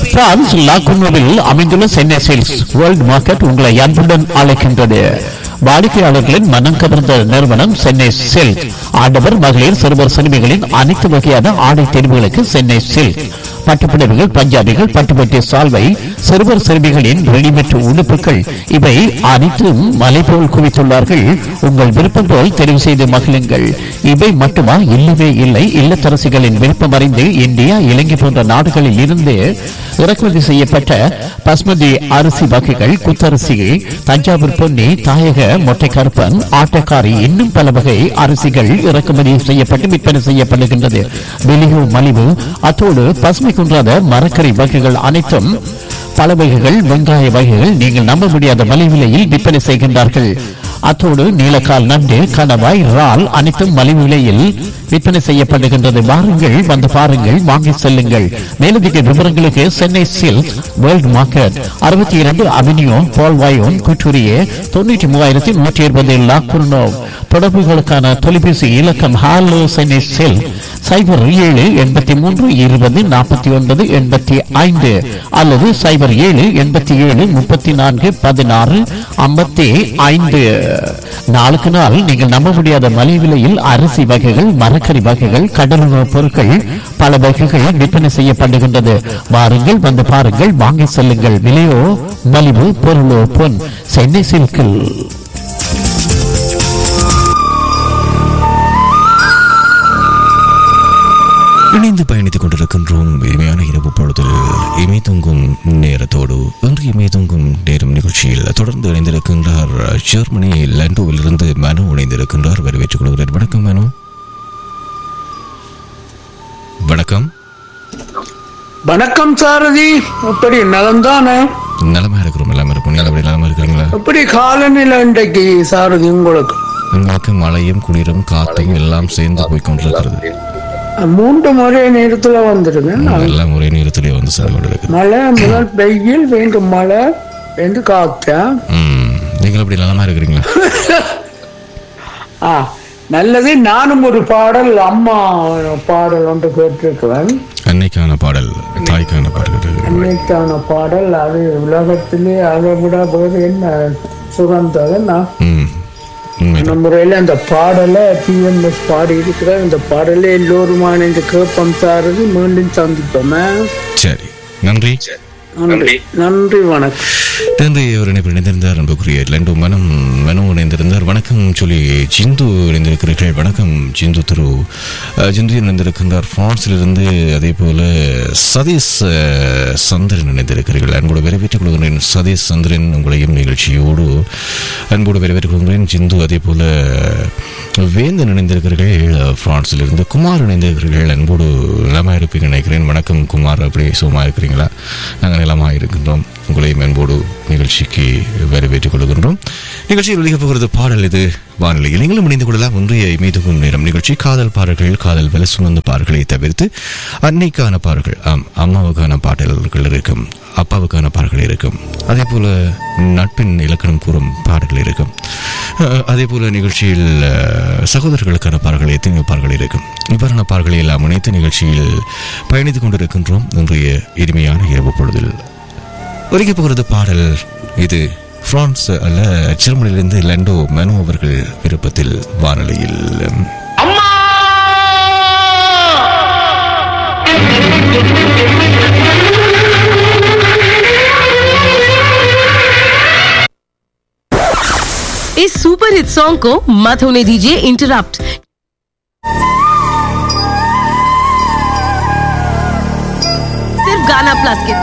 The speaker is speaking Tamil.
பிரான்ஸ் லாகுனோவில் அமைந்துள்ள சென்னை சேல்ஸ் வேர்ல்ட் மார்க்கெட் உங்களை அன்புடன் அழைக்கின்றது வாடிக்கையாளர்களின் மனம் கவர்ந்த நிறுவனம் சென்னை சில்க் ஆடவர் மகளிர் சிறுவர் சிறுமிகளின் அனைத்து வகையான ஆடை தெரிவுகளுக்கு சென்னை சில்க் பட்டுப்புடவைகள் பஞ்சாபிகள் பட்டுப்பட்டி சால்வை சிறுவர் சிறுமிகளின் ரெடிமேட் உடுப்புகள் இவை அனைத்தும் மலை போல் குவித்துள்ளார்கள் உங்கள் விருப்பம் போல் தெரிவு செய்து மகிழுங்கள் இவை மட்டுமா இல்லவே இல்லை இல்லத்தரசிகளின் விருப்பம் அறிந்து இந்தியா இலங்கை போன்ற நாடுகளில் இருந்து இறக்குமதி செய்யப்பட்ட பஸ்மதி அரிசி வகைகள் குத்தரிசி தஞ்சாவூர் பொன்னி தாயக மொட்டை கருப்பன் ஆட்டக்காரி இன்னும் பல வகை அரிசிகள் இறக்குமதி செய்யப்பட்டு விற்பனை செய்யப்படுகின்றது வெளியோ மலிவு அத்தோடு பசுமை குன்றாத மரக்கறி வகைகள் அனைத்தும் பல வகைகள் வெங்காய வகைகள் நீங்கள் நம்ப முடியாத மலிவிலையில் விற்பனை செய்கின்றார்கள் அத்தோடு நீலக்கால் நண்டு கணவாய் இறால் அனைத்தும் மலிவு விலையில் விற்பனை செய்யப்படுகின்றது வாருங்கள் வந்து பாருங்கள் வாங்கி செல்லுங்கள் மேலதிக விவரங்களுக்கு சென்னை சில்க் வேர்ல்ட் மார்க்கெட் அறுபத்தி இரண்டு அவென்யூ பால்வாயோன் குற்றூரியே தொண்ணூற்றி மூவாயிரத்தி நூற்றி இருபது லாக்குர்னோ தொடர்புகளுக்கான தொலைபேசி இலக்கம் ஹாலோ சென்னை சில்க் சைபர் ஏழு எண்பத்தி மூன்று இருபது நாற்பத்தி ஒன்பது எண்பத்தி ஐந்து அல்லது சைபர் ஏழு எண்பத்தி ஏழு முப்பத்தி நான்கு பதினாறு ஐம்பத்தி ஐந்து நாளுக்கு நாள் நீங்கள் நம்ப முடியாத மலிவு விலையில் அரிசி வகைகள் மரக்கறி வகைகள் கடலுணவுப் பொருட்கள் பல வகைகள் விற்பனை செய்யப்படுகின்றது வாருங்கள் வந்து பாருங்கள் வாங்கி செல்லுங்கள் விலையோ மலிவு பொருளோ பொன் சென்னை சில்கில் இணைந்து பயணித்துக் கொண்டிருக்கின்றோம் இனிமையான இரவு பொழுதில் இமை தூங்கும் நேரத்தோடு இன்று இமை தூங்கும் நேரம் நிகழ்ச்சியில் தொடர்ந்து இணைந்திருக்கின்றார் ஜெர்மனி லண்டோவிலிருந்து மனு இணைந்திருக்கின்றார் வரவேற்றுக் கொள்கிறேன் வணக்கம் மனு வணக்கம் வணக்கம் சாரதி எப்படி நலம்தானே நலமா இருக்கிறோம் எல்லாமே இருக்கும் நீங்கள் அப்படி நலமா இருக்கிறீங்களா எப்படி காலநிலை இன்றைக்கு சாரதி உங்களுக்கு உங்களுக்கு மழையும் குளிரும் காத்தும் எல்லாம் சேர்ந்து போய் கொண்டிருக்கிறது மூன்று முறை நேரத்துல வந்துருங்க எல்லாம் ஒரே நேரத்திலே வந்து சென்று கொண்டிருக்கிறது மழை முதல் வெயில் வேண்டும் மழை என்று காத்தா ம் நீங்கள் அப்படி நலமா இருக்கிறீங்களா ஆ நல்லது நானும் ஒரு பாடல் அம்மா பாடல் ஒன்று கேட்டிருக்கிறேன் அன்னைக்கான பாடல் தாய்க்கான பாடல் அன்னைக்கான பாடல் அது உலகத்திலே அதை விட வேறு என்ன சுகந்தது நான் ம் உண்மை இந்த முறையில அந்த பாடலை டிஎம்எஸ் பாடி இருக்கிற இந்த பாடலை எல்லோருமா இந்த கேப்பம் சாரதி மீண்டும் சந்திப்போமே சரி நன்றி நன்றி நன்றி வணக்கம் நன்றி அவர் இணைப்பு இணைந்திருந்தார் அன்புக்குரிய லண்டு மனம் மனு இணைந்திருந்தார் வணக்கம் சொல்லி ஜிந்து இணைந்திருக்கிறீர்கள் வணக்கம் ஜிந்து திரு அஹ், ஜிந்து இணைந்திருக்கின்றார் பிரான்சிலிருந்து அதே போல சதீஷ் அஹ், சந்திரன் இணைந்திருக்கிறீர்கள் அன்போடு வரவேற்றுக் கொள்கிறேன் சதீஷ் சந்திரன் உங்களையும் நிகழ்ச்சியோடு அன்போடு வரவேற்றுக் கொள்கிறேன் ஜிந்து அதே போல வேந்தன் இணைந்திருக்கிறீர்கள் அஹ், பிரான்சிலிருந்து குமார் இணைந்திருக்கிறீர்கள் அன்போடு நலமாக இருப்பீங்க நினைக்கிறேன் வணக்கம் குமார் அப்படி சுகமாக இருக்கிறீங்களா நாங்கள் நலமாக இருக்கின்றோம் உங்களையும் அன்போடு நிகழ்ச்சிக்கு வரவேற்றுக் கொள்கின்றோம் நிகழ்ச்சியில் ஒழிக்கப் போகிறது பாடல் இது வானிலையில் நீங்களும் இணைந்து கொள்ளலாம் ஒன்றிய மீதுகும் நேரம் நிகழ்ச்சி காதல் பாடல்கள் காதல் வில சுமந்த பாடல்களை தவிர்த்து அன்னைக்கான பாடல்கள் ஆம் அம்மாவுக்கான பாடல்கள் இருக்கும் அப்பாவுக்கான பாடல்கள் இருக்கும் அதே போல நட்பின் இலக்கணம் கூறும் பாடல்கள் இருக்கும் அஹ், அதே போல நிகழ்ச்சியில் அஹ், சகோதரர்களுக்கான பாடல்கள் எத்தனையோ பாடல்கள் இருக்கும் இவ்வாறான பாடல்களை எல்லாம் இணைத்து நிகழ்ச்சியில் பயணித்துக் கொண்டிருக்கின்றோம் இன்றைய இனிமையான இரவு பொழுதில் ஒலிக்கப் போகிறது பாடல் இது பிரான்ஸ் அல்ல ஜெர்மனியிலிருந்து லண்டோ மனு அவர்கள் விருப்பத்தில் வானொலியில் इस सुपर हिट सॉन्ग को मत होने दीजिए इंटरप्ट सिर्फ गाना प्लस के